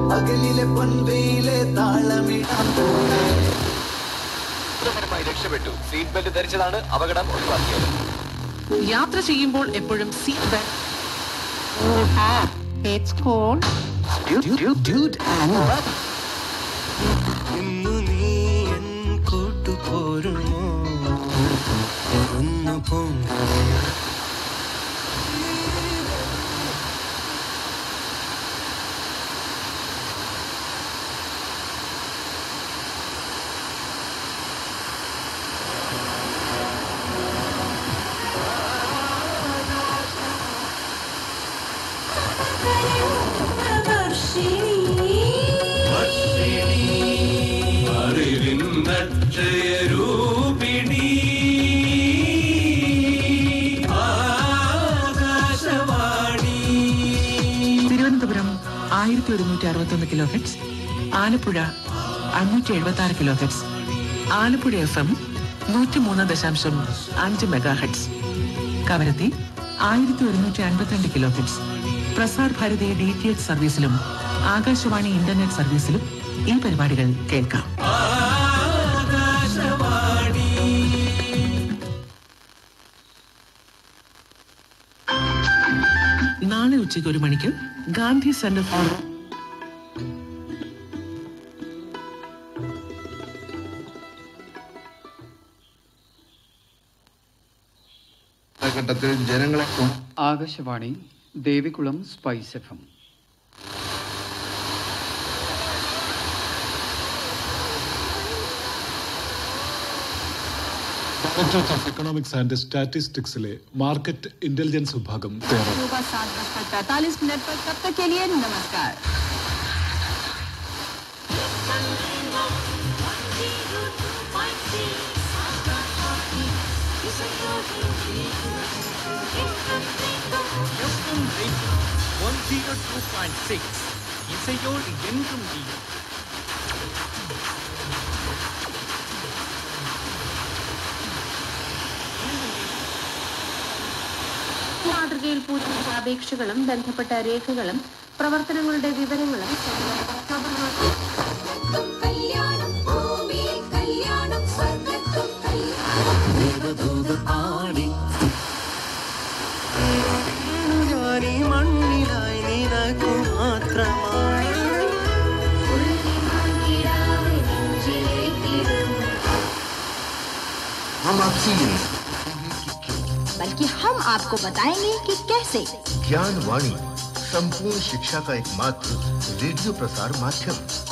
പകലിലെ പൊൻവെയിലെ താളമിടാൻ പോലെ അത്ഭുതകരമായി രക്ഷപ്പെട്ടു സീറ്റ് ബെൽറ്റ് ധരിച്ചതാണ് അപകടം ഒഴിവാക്കിയത് യാത്ര ചെയ്യുമ്പോൾ എപ്പോഴും സീറ്റ് ബെൽറ്റ് It's cold. ഇന്നു നീ എൻ കൂട്ടുപോരുമോ ഒന്ന് പൊങ്ങ തിരുവനന്തപുരം ആയിരത്തി ഒരുന്നൂറ്റി അറുപത്തൊന്ന് കിലോ ഹെഡ്സ് ആലപ്പുഴ അഞ്ഞൂറ്റി എഴുപത്തി ആറ് കിലോ ഹെഡ്സ് ആലപ്പുഴ എഫ് എം നൂറ്റി മൂന്ന് ദശാംശം അഞ്ച് മെഗാ ഹെഡ്സ് കവരത്തി ആയിരത്തി ഒരുന്നൂറ്റി അൻപത്തിരണ്ട് kilohertz Prasar Bharati D T H സർവീസിലും ആകാശവാണി ഇന്റർനെറ്റ് സർവീസിലും ഈ പരിപാടികൾ കേൾക്കാം നാളെ ഉച്ചയ്ക്ക് ഒരു മണിക്ക് ഗാന്ധി സെന്റർ ഫോർ ഘട്ടത്തിൽ ജനങ്ങളെ Akashvani Devikulam spice F M directorate of economics and സ്റ്റാറ്റിസ്റ്റിക്സിലെ മാർക്കറ്റ് ഇന്റലിജൻസ് വിഭാഗം തയ്യാറാക്കി सुबह सात बजकर पैंतालीस मिनट पर तब तक के लिए नमस्कार one zero two point six இசையோடு என்றும் நீங்கள் മാതൃകയിൽ പൂരിപ്പിച്ച അപേക്ഷകളും ബന്ധപ്പെട്ട രേഖകളും പ്രവർത്തനങ്ങളുടെ വിവരങ്ങളും ഒക്ടോബർ മാസം ഞാനീ മണ്ണിലായി നിനക്കു മാത്രമായി हम आपसे ये बल्कि हम आपको बताएंगे कि कैसे ज्ञान वाणी संपूर्ण शिक्षा का एकमात्र रेडियो प्रसार माध्यम